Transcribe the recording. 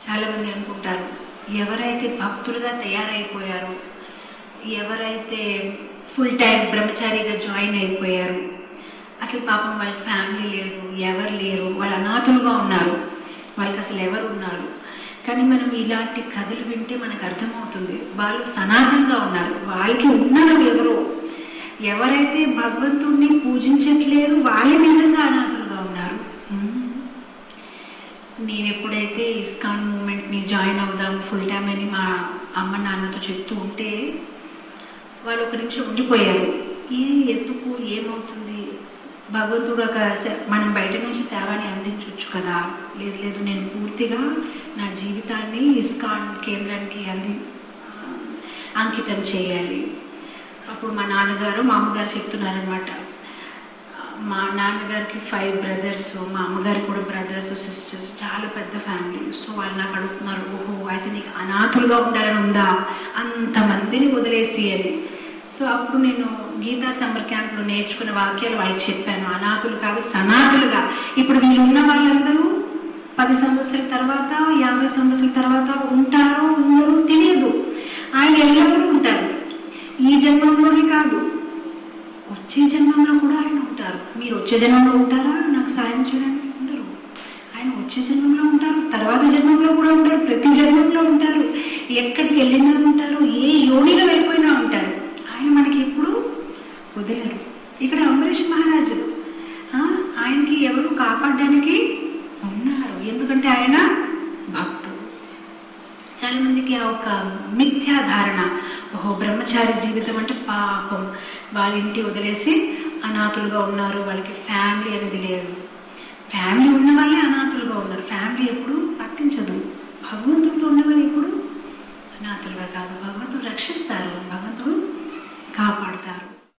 చాలామంది అనుకుంటారు ఎవరైతే భక్తులుగా తయారైపోయారో ఎవరైతే ఫుల్ టైం బ్రహ్మచారిగా జాయిన్ అయిపోయారు అసలు పాపం వాళ్ళ ఫ్యామిలీ లేదు ఎవరు లేరు వాళ్ళు అనాథులుగా ఉన్నారు వాళ్ళకి అసలు ఎవరు ఉన్నారు కానీ మనం ఇలాంటి కథలు వింటే మనకు అర్థమవుతుంది వాళ్ళు సనాతనంగా ఉన్నారు వాళ్ళకి ఉన్నారు ఎవరో ఎవరైతే భగవంతుణ్ణి పూజించట్లేదు వాళ్ళే నిజంగా అనాథులుగా ఉన్నారు మ్మ్. నేను ఎప్పుడైతే ఇస్కాన్ మూమెంట్ని జాయిన్ అవుదాం ఫుల్ టైం అని మా అమ్మ నాన్నతో చెప్తూ ఉంటే వాళ్ళు ఒక నిమిషం ఉండిపోయారు ఏ ఎందుకు ఏమవుతుంది భగవంతుడు ఒక సే- మనం బయట నుంచి సేవని అందించవచ్చు కదా లేదు లేదు నేను పూర్తిగా నా జీవితాన్ని ఇస్కాన్ కేంద్రానికి అంది అంకితం చేయాలి అప్పుడు మా నాన్నగారు మా అమ్మగారు చెప్తున్నారనమాట మా నాన్నగారికి ఫైవ్ బ్రదర్స్ మా అమ్మగారికి కూడా బ్రదర్స్ సిస్టర్స్ చాలా పెద్ద ఫ్యామిలీ సో వాళ్ళు నాకు అడుగుతున్నారు ఓహో అయితే నీకు అనాథులుగా ఉండాలని ఉందా అంతమందిని వదిలేసి అని సో అప్పుడు నేను గీతా సమ్మర్ క్యాంప్లో నేర్చుకున్న వాక్యాలు వాళ్ళకి చెప్పాను అనాథులు కాదు సనాథులుగా ఇప్పుడు వీళ్ళు ఉన్న వాళ్ళందరూ పది సంవత్సరాల తర్వాత యాభై సంవత్సరాల తర్వాత ఉంటారో ఉండరో తెలియదు ఆయన ఎల్లప్పుడూ ఉంటారు ఈ జన్మంలోనే కాదు వచ్చే జన్మంలో కూడా ఆయన ఉంటారు మీరు వచ్చే జన్మంలో ఉంటారా నాకు సాయం చేయడానికి ఉండరు ఆయన వచ్చే జన్మంలో ఉంటారు తర్వాత జన్మంలో కూడా ఉంటారు ప్రతి జన్మంలో ఉంటారు ఎక్కడికి వెళ్ళినా ఉంటారు ఏ యోనిలో వెళ్ళిపోయినా ఉంటారు ఆయన మనకి ఎప్పుడు వదిలేరు ఇక్కడ అంబరీష్ మహారాజు ఆ, ఆయనకి ఎవరు కాపాడడానికి ఉన్నారు ఎందుకంటే ఆయన భక్తుడు చాలా మందికి ఆ ఒక మిథ్యా ధారణ ఓహో బ్రహ్మచారి జీవితం అంటే పాపం వాళ్ళ ఇంటి వదిలేసి అనాథులుగా ఉన్నారు వాళ్ళకి ఫ్యామిలీ అనేది లేదు ఫ్యామిలీ ఉన్న వాళ్ళే అనాథులుగా ఉన్నారు ఫ్యామిలీ ఎప్పుడు పట్టించదు భగవంతుడితో ఉన్నవారు ఎప్పుడు అనాథులుగా కాదు భగవంతుడు రక్షిస్తారు భగవంతుడు కాపాడు